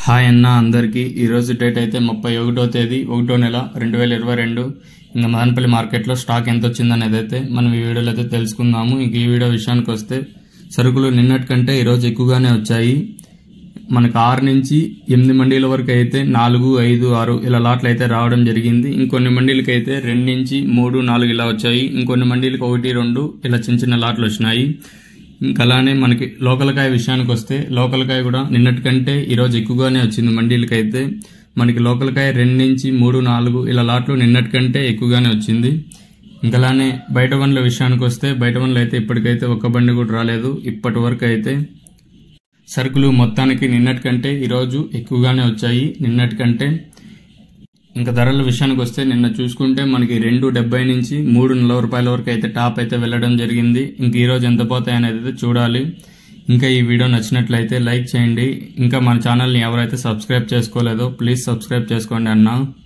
hi అన్న అందరికీ ఈరోజు డేట్ అయితే ముప్పై ఒకటో తేదీ ఒకటో నెల రెండు వేల ఇరవై రెండు ఇంకా మదనపల్లి మార్కెట్లో స్టాక్ ఎంత వచ్చిందనేది అయితే మనం ఈ వీడియోలో అయితే తెలుసుకుందాము ఇంక ఈ వీడియో విషయానికి వస్తే సరుకులు నిన్నటి కంటే ఈరోజు ఎక్కువగానే వచ్చాయి మనకు ఆరు నుంచి ఎనిమిది మండీల వరకు అయితే నాలుగు ఐదు ఆరు ఇలా లాట్లు అయితే రావడం జరిగింది ఇంకొన్ని మండీలకి అయితే రెండు నుంచి మూడు నాలుగు ఇలా వచ్చాయి ఇంకొన్ని మండీలకి ఒకటి రెండు ఇలా చిన్న చిన్న లాట్లు వచ్చినాయి ఇంకా అలానే మనకి లోకల్ కాయ విషయానికి వస్తే లోకల్ కాయ కూడా నిన్నటి కంటే ఈరోజు ఎక్కువగానే వచ్చింది మండీలకి అయితే మనకి లోకల్ కాయ రెండు నుంచి మూడు నాలుగు ఇలా లాట్లు నిన్నటి కంటే ఎక్కువగానే వచ్చింది ఇంకా అలానే బయట బండ్ల విషయానికి వస్తే బయట బండ్లు అయితే ఇప్పటికైతే ఒక్క బండి కూడా రాలేదు ఇప్పటి వరకు అయితే సరుకులు మొత్తానికి నిన్నటి కంటే ఈరోజు ఎక్కువగానే వచ్చాయి నిన్నటి కంటే ఇంకా ధరల విషయానికి వస్తే నిన్న చూసుకుంటే మనకి రెండు డెబ్బై నుంచి మూడు నలభై రూపాయల వరకు అయితే టాప్ అయితే వెళ్ళడం జరిగింది ఇంక ఈరోజు ఎంత పోతాయి అనేది అయితే చూడాలి ఇంకా ఈ వీడియో నచ్చినట్లయితే లైక్ చేయండి ఇంకా మన ఛానల్ని ఎవరైతే సబ్స్క్రైబ్ చేసుకోలేదో ప్లీజ్ సబ్స్క్రైబ్ చేసుకోండి అన్నా